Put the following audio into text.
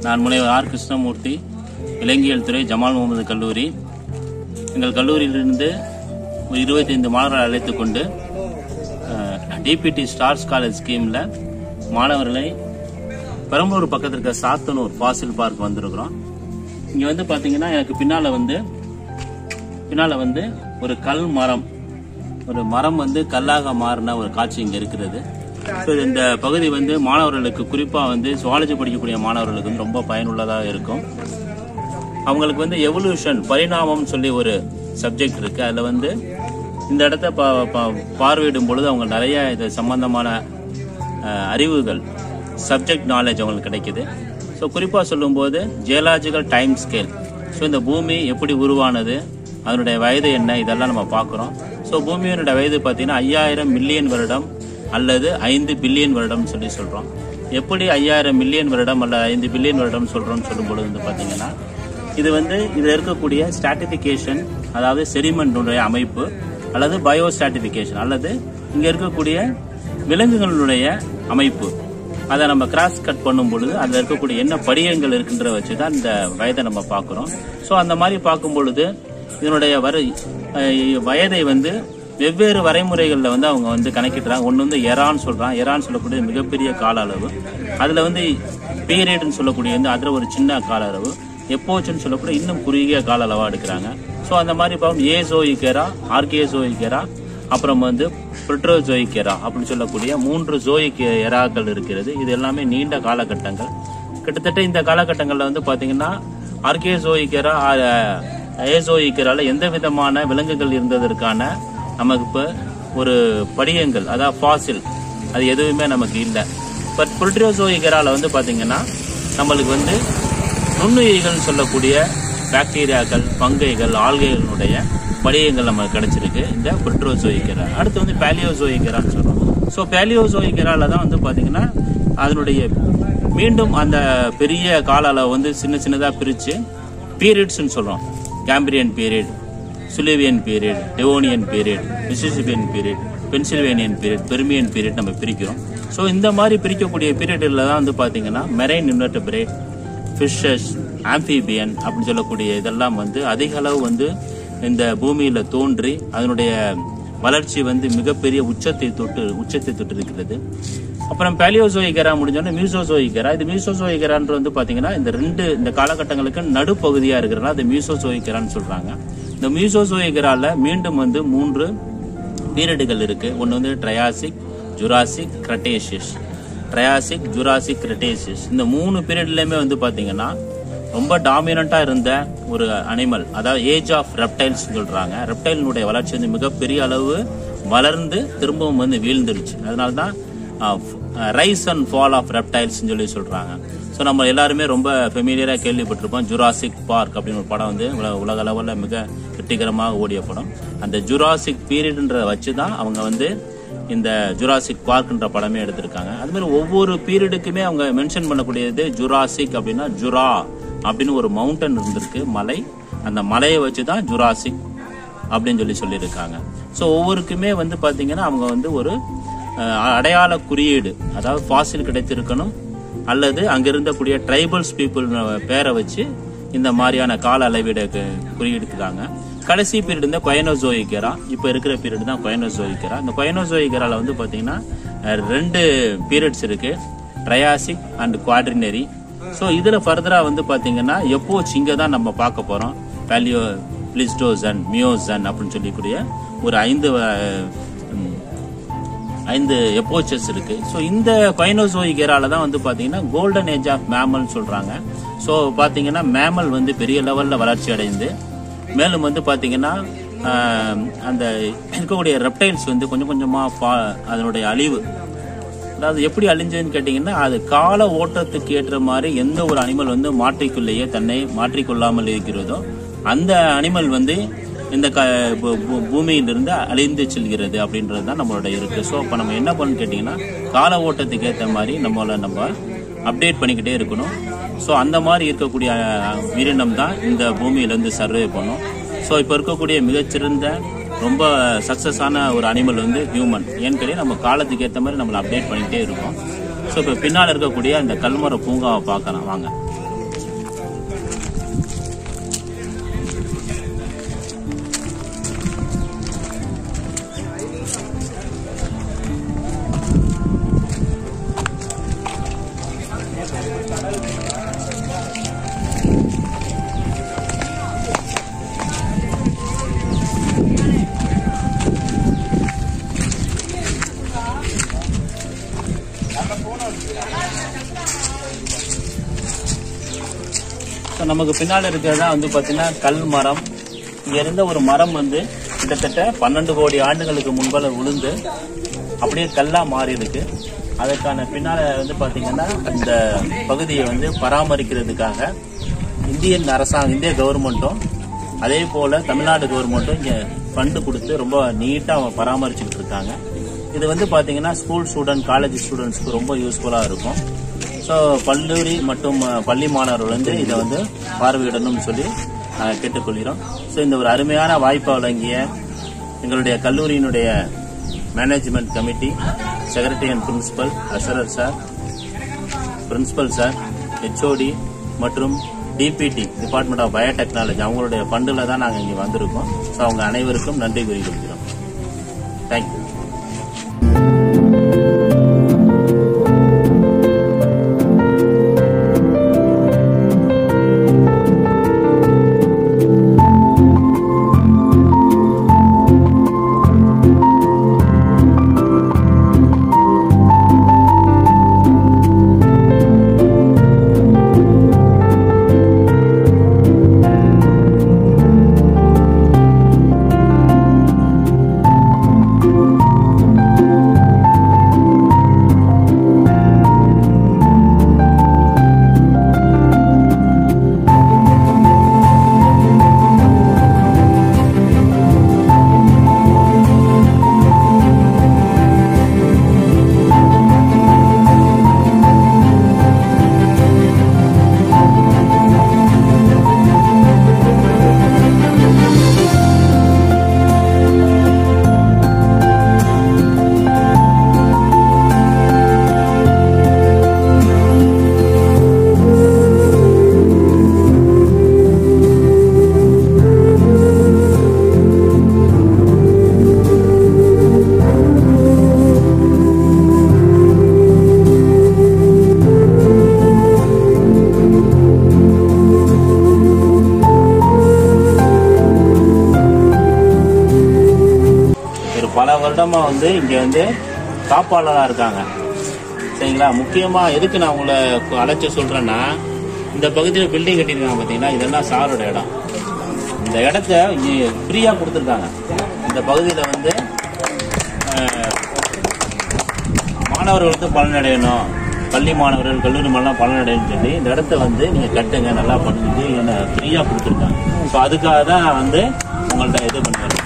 நான் முனைவர் ஆர் கிருஷ்ணமூர்த்தி விலங்கியல் துறை ஜமால் முகமது கல்லூரி எங்கள் கல்லூரியிலிருந்து ஒரு இருபத்தைந்து மாணவர்களை அழைத்துக் கொண்டு டிபிடி ஸ்டார்ஸ் காலேஜ் ஸ்கீமில் மாணவர்களை பெரம்பலூர் பக்கத்தில் இருக்க சாத்தனூர் ஃபாசில் பார்க் வந்திருக்கிறோம் இங்கே வந்து பார்த்தீங்கன்னா எனக்கு பின்னால் வந்து பின்னால் வந்து ஒரு கல் மரம் ஒரு மரம் வந்து கல்லாக மாறின ஒரு காட்சி இங்கே இருக்கிறது ஸோ இந்த பகுதி வந்து மாணவர்களுக்கு குறிப்பாக வந்து சுவாலஜி படிக்கக்கூடிய மாணவர்களுக்கு வந்து ரொம்ப பயனுள்ளதாக இருக்கும் அவங்களுக்கு வந்து எவல்யூஷன் பரிணாமம் சொல்லி ஒரு சப்ஜெக்ட் இருக்கு அதில் வந்து இந்த இடத்த பா பா- பார்வையிடும் பொழுது அவங்க நிறைய இது சம்பந்தமான அஹ், அறிவுகள் சப்ஜெக்ட் நாலேஜ் அவங்களுக்கு கிடைக்குது ஸோ குறிப்பாக சொல்லும்போது ஜியலாஜிக்கல் டைம் ஸ்கேல் ஸோ இந்த பூமி எப்படி உருவானது அதனுடைய வயது என்ன இதெல்லாம் நம்ம பார்க்குறோம் ஸோ பூமியினுடைய வயது பார்த்தீங்கன்னா ஐயாயிரம் மில்லியன் வருடம் அல்லது ஐந்து பில்லியன் வருடம் சொல்லி சொல்கிறோம் எப்படி ஐயாயிரம் மில்லியன் வருடம் அல்லது ஐந்து பில்லியன் வருடம் சொல்கிறோம்னு சொல்லும் பொழுது வந்து பார்த்தீங்கன்னா இது வந்து இதில் இருக்கக்கூடிய ஸ்டாட்டிஃபிகேஷன் அதாவது செடிமெண்ட்டுடைய அமைப்பு அல்லது பயோ ஸ்டாட்டிஃபிகேஷன் அல்லது இங்கே இருக்கக்கூடிய விலங்குகளுடைய அமைப்பு அதை நம்ம கிராஸ் கட் பண்ணும் பொழுது அதில் இருக்கக்கூடிய என்ன படியங்கள் இருக்குன்ற வச்சு தான் இந்த வயதை நம்ம பார்க்குறோம் ஸோ அந்த மாதிரி பார்க்கும் பொழுது இதனுடைய வர அஹ், வயதை வந்து வெவ்வேறு வரைமுறைகளில் வந்து அவங்க வந்து கணக்கிடுறாங்க ஒன்று வந்து எரான்னு சொல்கிறான் எரான்னு சொல்லக்கூடிய மிகப்பெரிய கால அளவு அதில் வந்து பீரியட்னு சொல்லக்கூடிய வந்து அதில் ஒரு சின்ன கால அளவு எப்போச்சுன்னு சொல்லக்கூடிய இன்னும் குறுகிய கால அளவாக எடுக்கிறாங்க ஸோ அந்த மாதிரி பார்க்கும் ஏசோயிகேரா ஆர்கேசோயிகேரா அப்புறம் வந்து பிரிட்ரோசோயிகேரா அப்படின்னு சொல்லக்கூடிய மூன்று ஜோயிக் எராக்கள் இருக்கிறது இது எல்லாமே நீண்ட காலகட்டங்கள் கிட்டத்தட்ட இந்த காலகட்டங்களில் வந்து பார்த்தீங்கன்னா ஆர்கேசோயிகேரா ஏசோயிகேரால எந்த விதமான விலங்குகள் இருந்ததற்கான நமக்கு இப்போ ஒரு படியங்கள் அதாவது ஃபாசில் அது எதுவுமே நமக்கு இல்லை பட் புல்ட்ரியோசோயிகரால வந்து பார்த்தீங்கன்னா நம்மளுக்கு வந்து நுண்ணுயிரிகள்னு சொல்லக்கூடிய பாக்டீரியாக்கள் பங்கைகள் ஆல்கைகளுடைய படியங்கள் நமக்கு கிடைச்சிருக்கு இந்த புல்ட்ரோசோயிகரா அடுத்து வந்து பேலியோசோயிகரான்னு சொல்றோம் ஸோ பேலியோசோயிகரால தான் வந்து பார்த்தீங்கன்னா அதனுடைய மீண்டும் அந்த பெரிய கால அளவு வந்து சின்ன சின்னதாக பிரித்து பீரியட்ஸ்னு சொல்கிறோம் Cambrian period Silurian period Devonian period Mississippian period Pennsylvanian period Permian period நம்ம பிரிக்கிறோம் ஸோ இந்த மாதிரி பிரிக்கக்கூடிய பீரியடில் தான் வந்து பார்த்தீங்கன்னா மெரைன் இன்வெர்டபிரேட் ஃபிஷஸ் ஆம்பிபியன் அப்படின்னு சொல்லக்கூடிய இதெல்லாம் வந்து அதிக அளவு வந்து இந்த பூமியில தோன்றி அதனுடைய வளர்ச்சி வந்து மிகப்பெரிய உச்சத்தை தொட்டு உச்சத்தை தொட்டு இருக்கிறது அப்புறம் பேலியோசோயிகரா முடிஞ்சோடனே மியூசோசோயிகரா இது மியூசோசோயிகரான்ற வந்து பாத்தீங்கன்னா இந்த ரெண்டு இந்த காலகட்டங்களுக்கு நடுப்பகுதியா இருக்கிறனால அது மியூசோசோயிகரான்னு சொல்றாங்க இந்த மியூசோசோயிகரால மீண்டும் வந்து மூன்று பீரியடுகள் இருக்கு ஒன்று வந்து Triassic Jurassic Cretaceous Triassic Jurassic Cretaceous இந்த மூணு பீரியட்லயுமே வந்து பாத்தீங்கன்னா ரொம்ப டாமினண்டா இருந்த ஒரு அனிமல் அதாவது ஏஜ் ஆஃப் ரெப்டைல்ஸ் சொல்றாங்க ரெப்டைலினுடைய வளர்ச்சி வந்து மிகப்பெரிய அளவு வளர்ந்து திரும்பவும் வந்து வீழ்ந்துருச்சு அதனால தான் rise and fall of reptiles சொல்லி சொல்றாங்க ஸோ நம்ம எல்லாருமே ரொம்ப ஃபெமிலியராக கேள்விப்பட்டிருப்போம் ஜுராசிக் பார்க் அப்படின்னு ஒரு படம் வந்து உல- உலக அளவில் மிக வெற்றிகரமாக ஓடிய படம் அந்த ஜுராசிக் பீரியட்ன்றத வச்சு தான் அவங்க வந்து இந்த ஜுராசிக் பார்க்ன்ற படமே எடுத்திருக்காங்க அது மாதிரி ஒவ்வொரு பீரியடுக்குமே அவங்க மென்ஷன் பண்ணக்கூடியது ஜுராசிக் அப்படின்னா ஜுரா அப்படின்னு ஒரு மவுண்டன் இருந்திருக்கு மலை அந்த மலையை வச்சு தான் ஜுராசிக் அப்படின்னு சொல்லி சொல்லியிருக்காங்க ஸோ ஒவ்வொருக்குமே வந்து பார்த்தீங்கன்னா அவங்க வந்து ஒரு அஹ், அடையாள குறியீடு அதாவது ஃபாசில் கிடைத்திருக்கணும் அல்லது அங்க இருந்தக்கூடிய ட்ரைபல்ஸ் பீப்புள் பேரை வச்சு இந்த மாதிரியான கால அளவீடு குறியெடுக்கிறாங்க கடைசி பீரியட் இந்த கொயனோசோயிக்கரா இப்போ இருக்கிற பீரியட் தான் கொயனோசோயிக்கரா இந்த கொயனோசோயிக்கரால வந்து பார்த்தீங்கன்னா அஹ், ரெண்டு பீரியட்ஸ் இருக்கு ட்ரையாசிக் அண்ட் குவாட்ரினரி ஸோ இதில் ஃபர்தராக வந்து பார்த்தீங்கன்னா எப்போ இங்கே தான் நம்ம பார்க்க போகிறோம் பேலியோ பிளிஸ்டோசன் மியோசன் அப்படின்னு சொல்லக்கூடிய ஒரு ஐந்து அஹ், ம், ஐந்து எப்போச்சஸ் இருக்கு ஸோ இந்த கொயனோசோயிகரால தான் வந்து பார்த்தீங்கன்னா கோல்டன் ஏஜ் ஆஃப் மேமல் சொல்றாங்க ஸோ பார்த்தீங்கன்னா மேமல் வந்து பெரிய லெவலில் வளர்ச்சி அடைந்து மேலும் வந்து பார்த்தீங்கன்னா ஆஹ், அந்த இருக்கக்கூடிய ரெப்டைல்ஸ் வந்து கொஞ்சம் கொஞ்சமாக அதனுடைய அழிவு அதாவது எப்படி அழிஞ்சதுன்னு கேட்டிங்கன்னா அது கால ஓட்டத்துக்கு ஏற்ற மாதிரி எந்த ஒரு அனிமல் வந்து மாற்றிக்குள்ளேயே தன்னை மாற்றிக்கொள்ளாமல் இருக்கிறதோ அந்த அனிமல் வந்து இந்த க பூ- பூ- பூமியிலிருந்து அழிந்து செல்கிறது அப்படின்றது தான் நம்மளோட இருக்கு ஸோ அப்போ நம்ம என்ன பண்ணணும் கேட்டிங்கன்னா கால ஓட்டத்துக்கு ஏற்ற மாதிரி நம்மளை நம்ம அப்டேட் பண்ணிக்கிட்டே இருக்கணும் ஸோ அந்த மாதிரி இருக்கக்கூடிய அஹ், உயிரினம் தான் இந்த பூமியிலேருந்து சர்வே பண்ணும் ஸோ இப்போ இருக்கக்கூடிய மிகச்சிறந்த ரொம்ப சக்ஸஸான ஒரு அனிமல் வந்து ஹியூமன் ஏன்னு கேட்டால் நம்ம காலத்துக்கு ஏற்ற மாதிரி நம்மளை அப்டேட் பண்ணிக்கிட்டே இருக்கோம் ஸோ இப்போ பின்னால் இருக்கக்கூடிய அந்த கல்மர பூங்காவை பார்க்கலாம் வாங்க ஸோ நமக்கு பின்னால் இருக்கிறதா வந்து பார்த்தீங்கன்னா கல் மரம் இங்க இருந்த ஒரு மரம் வந்து கிட்டத்தட்ட பன்னெண்டு கோடி ஆண்டுகளுக்கு முன்பால விழுந்து அப்படியே கல்லா மாறி இருக்கு அதற்கான பின்னால வந்து பாத்தீங்கன்னா இந்த பகுதியை வந்து பராமரிக்கிறதுக்காக இந்தியன் அரசாங்கம் இந்திய கவர்மெண்ட்டும் அதே போல தமிழ்நாடு கவர்மெண்ட்டும் இங்க ஃபண்டு கொடுத்து ரொம்ப நீட்டா பராமரிச்சுக்கிட்டு இருக்காங்க இது வந்து பாத்தீங்கன்னா ஸ்கூல் ஸ்டூடெண்ட் காலேஜ் ஸ்டூடெண்ட்ஸ்க்கு ரொம்ப யூஸ்ஃபுல்லா இருக்கும் ஸோ கல்லூரி மற்றும் அஹ், பள்ளி மாணவர்கள் வந்து இதை வந்து பார்வையிடணும்னு சொல்லி அஹ், கேட்டுக்கொள்கிறோம் ஸோ இந்த ஒரு அருமையான வாய்ப்பை வழங்கிய எங்களுடைய கல்லூரியினுடைய management committee secretary and principal அசரர் சார் பிரின்சிபல் சார் ஹெச்ஓடி மற்றும் டிபிடி டிபார்ட்மெண்ட் ஆஃப் பயோடெக்னாலஜி அவங்களுடைய ஃபண்டில் தான் நாங்கள் இங்கே வந்திருக்கோம் ஸோ அவங்க அனைவருக்கும் நன்றி கூறிக்கொள்கிறோம் தேங்க்யூ ஒரு பல வருடமா வந்து இங்க வந்து காப்பாளரா இருக்காங்க சரிங்களா முக்கியமா எதுக்கு நான் உங்களை கு- அழைச்சு சொல்றேன்னா இந்த பகுதியில் பில்டிங் கட்டியிருக்காங்க பாத்தீங்கன்னா இதெல்லாம் சாரோட இடம் இந்த இடத்த ஃப்ரீயா கொடுத்துருக்காங்க இந்த பகுதியில வந்து அஹ், மாணவர்கள் வந்து பலனடையணும் பள்ளி மாணவர்கள் கல்லூரி மாணவர்கள் பலனடையணும்னு சொல்லி இந்த இடத்த வந்து நீங்க கட்டுங்க நல்லா பண்ணுங்க என்ன ஃப்ரீயா கொடுத்துருக்காங்க ஸோ அதுக்காக தான் வந்து உங்கள்ட்ட இது பண்ணுறேன்